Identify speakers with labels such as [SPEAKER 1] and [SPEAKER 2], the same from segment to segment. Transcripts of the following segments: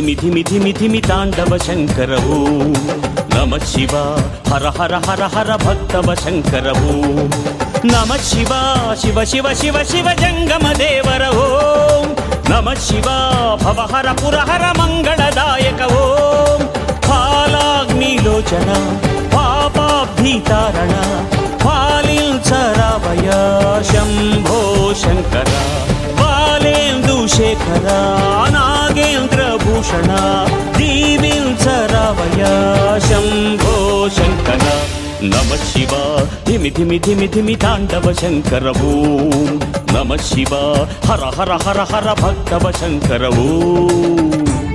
[SPEAKER 1] ధిమి ధిమి ధిమి ధిమి తాండవ శంకర ఓం నమ శివ హర హర హర హర భక్తవ శంకర ఓం నమ శివ శివ శివ శివ శివ జంగమ దేవర ఓం నమ శివ భవ హర పురహర మంగళదాయక ఓం ఫాలాగ్నిలోచన పాపాభీతారణ ఫాలించరావయ శంభో శంకర బాలేందు శేఖర నాగేంద్ర భూషణ దీవించరావయ శంభో శంకర నమ శివ ధిమి ధిమి ధిమి ధిమి తాండవ శంకర ఓం నమ శివ హర హర హర హర భక్తవ శంకర ఓం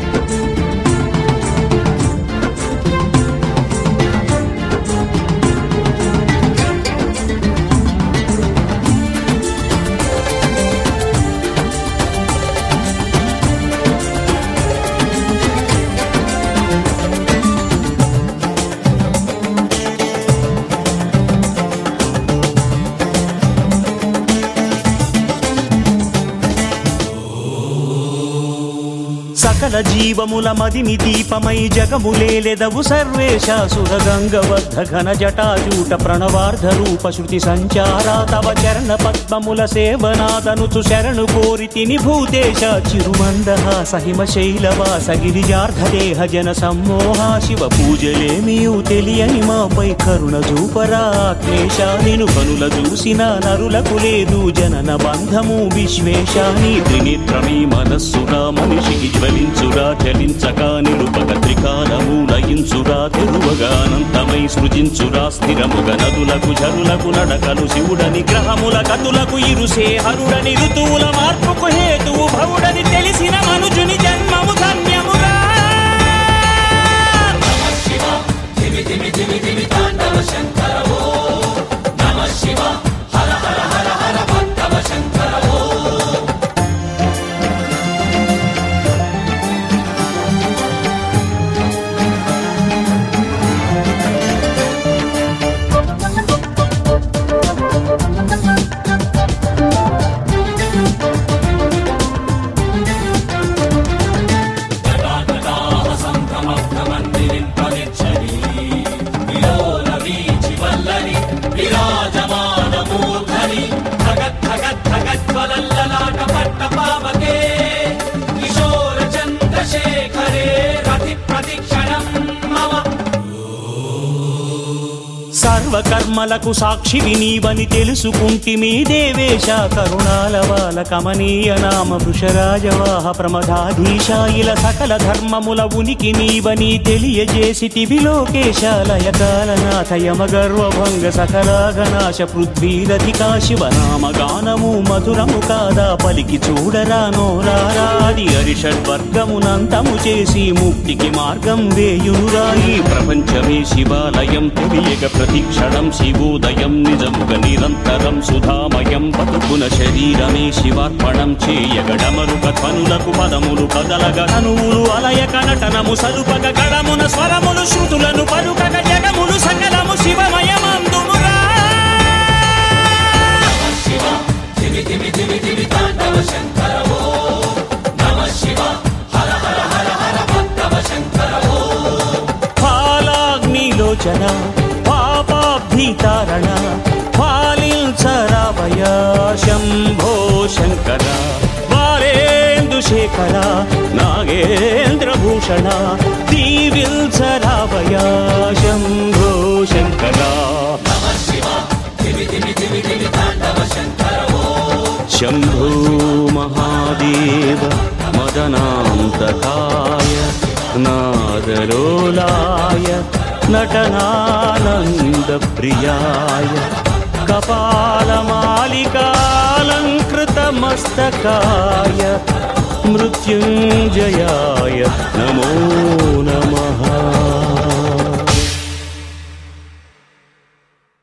[SPEAKER 1] సకల జీవముల మదిని దీపమై జగములేలెదవు సర్వేశ సురగంగబద్ధ ఘన జటాజూట ప్రణవార్ధ రూప శృతి సంచారా తవ చరణ పద్మముల సేవనాదనుచు శరణు కోరి తిని భూతేశ చిరుమందహాస హిమ శైలవాస గిరిజార్ధదేహ జన సమ్మోహ శివ పూజలేమియు తెలియని మాపై కరుణ చూపరా క్లేశ నిను కనుల చూసిన నరులకు లేదు జనన బంధము విశ్వేశాని త్రినేత్రమీ మనస్సురా మనిషికి జ్వలించురా చలించగా నిలుపక త్రికాలము లయించురా తెరువగా అనంతమై సృజించురా స్థిరముగ నదులకు జరులకు నడకలు శివుడని గ్రహముల కతులకు ఇరుసే హరుడని ఋతువుల మార్పుకు హేతువు భవుడని తెలిసిన మనుజుని జన్మము ధన్యమురా
[SPEAKER 2] చంద్రశేఖరే రతి ప్రతిక్షణం మమ
[SPEAKER 1] సర్వకర్మలకు సాక్షివి నీవని తెలుసుకుంటిమి దేవేశ కరుణాల బాల కమనీయ నామ వృషరాజవాహ ప్రమదాధీశ ఇలా సకల ధర్మముల ఉనికి నీవని తెలియజేసితివి లోకేశాలయ కాలనాథ యమ గర్వభంగ సకలాగనాశ పృథ్వీరధికా శివనామ గానము మధురము కాదా పలికి చూడరా నోరారాది అరిషడ్వర్గమునంతము చేసి ముక్తికి మార్గం వేయునురా ఈ ప్రపంచమే శివాలయం తెలియక ప్రతిక్షణం శివోదయం నిజముగ నిరంతరం సుధామయం బతుకున శరీరమే శివార్పణం చేయగడమరుక ధ్వనులకు పదములు కదలగ తనువులు అలయక నటనము సలుపగ గడమున స్వరములు శృతులను పలుకగ జగములు సకలము శివమయమందుమురా ఫాలాగ్నిలోచన పాపాభీతారణ ఫాలించరావయ శంభో శంకర బాలేందు శేఖర నాగేంద్ర భూషణ దీవిల్చరావయ శంభో శంకర శంభో మహాదేవ మదనాంతకాయ నాదలోలాయ నటనానందప్రియాయ కపాలమాలికాలంకృతమస్తకాయ మృత్యుంజయాయ నమో